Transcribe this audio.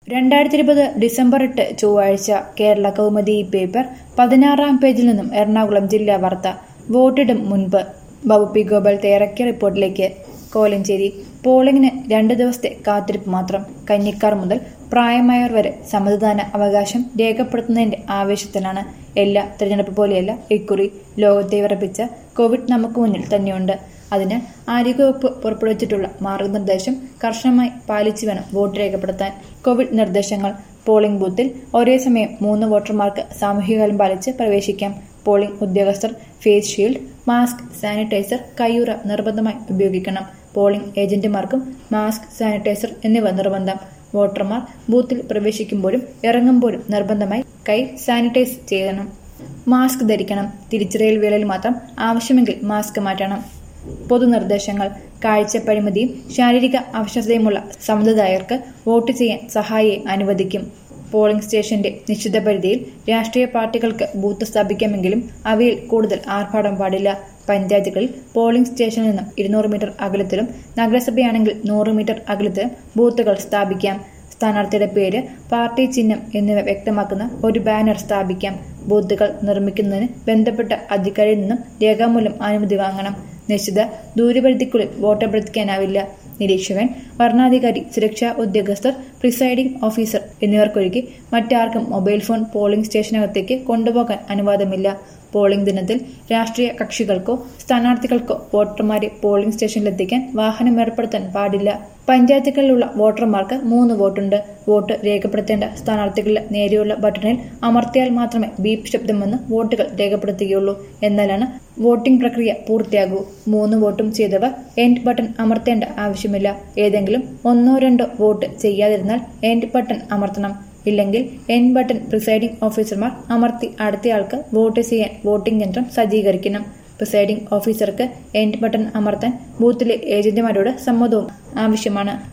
രണ്ടായിരത്തി ഇരുപത് ഡിസംബർ എട്ട് ചൊവ്വാഴ്ച കേരള കൗമുദി പേപ്പർ പതിനാറാം പേജിൽ നിന്നും എറണാകുളം ജില്ലാ വാർത്ത വോട്ടിടും മുൻപ് ബാബു പി ഗോപാൽ തയ്യാറാക്കിയ റിപ്പോർട്ടിലേക്ക് കോലഞ്ചേരി പോളിംഗിന് രണ്ട് ദിവസത്തെ കാത്തിരിപ്പ് മാത്രം കന്നിക്കാർ മുതൽ പ്രായമായവർ വരെ സമ്മതിദാന അവകാശം രേഖപ്പെടുത്തുന്നതിന്റെ ആവേശത്തിലാണ് എല്ലാ തിരഞ്ഞെടുപ്പ് പോലെയല്ല ഇക്കുറി ലോകത്തെ വിറപ്പിച്ച കോവിഡ് നമുക്ക് മുന്നിൽ തന്നെയുണ്ട് അതിന് ആരോഗ്യവകുപ്പ് പുറപ്പെടുവിച്ചിട്ടുള്ള മാർഗനിർദ്ദേശം കർശനമായി പാലിച്ചു വേണം വോട്ട് രേഖപ്പെടുത്താൻ കോവിഡ് നിർദ്ദേശങ്ങൾ പോളിംഗ് ബൂത്തിൽ ഒരേ സമയം മൂന്ന് വോട്ടർമാർക്ക് സാമൂഹികകാലം പാലിച്ച് പ്രവേശിക്കാം പോളിംഗ് ഉദ്യോഗസ്ഥർ ഫേസ് ഷീൽഡ് മാസ്ക് സാനിറ്റൈസർ കയ്യുറ നിർബന്ധമായി ഉപയോഗിക്കണം പോളിംഗ് ഏജന്റുമാർക്കും മാസ്ക് സാനിറ്റൈസർ എന്നിവ നിർബന്ധം വോട്ടർമാർ ബൂത്തിൽ പ്രവേശിക്കുമ്പോഴും ഇറങ്ങുമ്പോഴും നിർബന്ധമായി കൈ സാനിറ്റൈസ് ചെയ്യണം മാസ്ക് ധരിക്കണം തിരിച്ചറിയൽ വേളയിൽ മാത്രം ആവശ്യമെങ്കിൽ മാസ്ക് മാറ്റണം പൊതുനിർദ്ദേശങ്ങൾ കാഴ്ച പരിമിതിയും ശാരീരിക അവശതയുമുള്ള സമ്മതിദായകർക്ക് വോട്ട് ചെയ്യാൻ സഹായിയെ അനുവദിക്കും പോളിംഗ് സ്റ്റേഷന്റെ നിശ്ചിത പരിധിയിൽ രാഷ്ട്രീയ പാർട്ടികൾക്ക് ബൂത്ത് സ്ഥാപിക്കാമെങ്കിലും അവയിൽ കൂടുതൽ ആർഭാടം പാടില്ല പഞ്ചായത്തുകളിൽ പോളിംഗ് സ്റ്റേഷനിൽ നിന്നും ഇരുന്നൂറ് മീറ്റർ അകലത്തിലും നഗരസഭയാണെങ്കിൽ നൂറ് മീറ്റർ അകലത്തിലും ബൂത്തുകൾ സ്ഥാപിക്കാം സ്ഥാനാർത്ഥിയുടെ പേര് പാർട്ടി ചിഹ്നം എന്നിവ വ്യക്തമാക്കുന്ന ഒരു ബാനർ സ്ഥാപിക്കാം ബൂത്തുകൾ നിർമ്മിക്കുന്നതിന് ബന്ധപ്പെട്ട അധികാരിയിൽ നിന്നും രേഖാമൂലം അനുമതി വാങ്ങണം നിശ്ചിത ദൂരപരിധിക്കുള്ളിൽ വോട്ടഭ്യർത്ഥിക്കാനാവില്ല നിരീക്ഷകൻ വരണാധികാരി സുരക്ഷാ ഉദ്യോഗസ്ഥർ പ്രിസൈഡിംഗ് ഓഫീസർ എന്നിവർക്കൊഴികെ മറ്റാർക്കും മൊബൈൽ ഫോൺ പോളിംഗ് സ്റ്റേഷനകത്തേക്ക് കൊണ്ടുപോകാൻ അനുവാദമില്ല പോളിംഗ് ദിനത്തിൽ രാഷ്ട്രീയ കക്ഷികൾക്കോ സ്ഥാനാർത്ഥികൾക്കോ വോട്ടർമാരെ പോളിംഗ് സ്റ്റേഷനിലെത്തിക്കാൻ വാഹനം ഏർപ്പെടുത്താൻ പാടില്ല പഞ്ചായത്തുകളിലുള്ള വോട്ടർമാർക്ക് മൂന്ന് വോട്ടുണ്ട് വോട്ട് രേഖപ്പെടുത്തേണ്ട സ്ഥാനാർത്ഥികളുടെ നേരെയുള്ള ബട്ടണിൽ അമർത്തിയാൽ മാത്രമേ ബീപ്പ് ശബ്ദം വന്ന് വോട്ടുകൾ രേഖപ്പെടുത്തുകയുള്ളൂ എന്നാലാണ് വോട്ടിംഗ് പ്രക്രിയ പൂർത്തിയാകൂ മൂന്ന് വോട്ടും ചെയ്തവർ എൻഡ് ബട്ടൺ അമർത്തേണ്ട ആവശ്യമില്ല ഏതെങ്കിലും ഒന്നോ രണ്ടോ വോട്ട് ചെയ്യാതിരുന്നാൽ എൻഡ് ബട്ടൺ അമർത്തണം ഇല്ലെങ്കിൽ എൻ ബട്ടൺ പ്രിസൈഡിംഗ് ഓഫീസർമാർ അമർത്തി അടുത്തയാൾക്ക് വോട്ട് ചെയ്യാൻ വോട്ടിംഗ് യന്ത്രം സജ്ജീകരിക്കണം പ്രിസൈഡിംഗ് ഓഫീസർക്ക് എൻഡ് ബട്ടൺ അമർത്താൻ ബൂത്തിലെ ഏജന്റുമാരോട് സമ്മതവും ആവശ്യമാണ്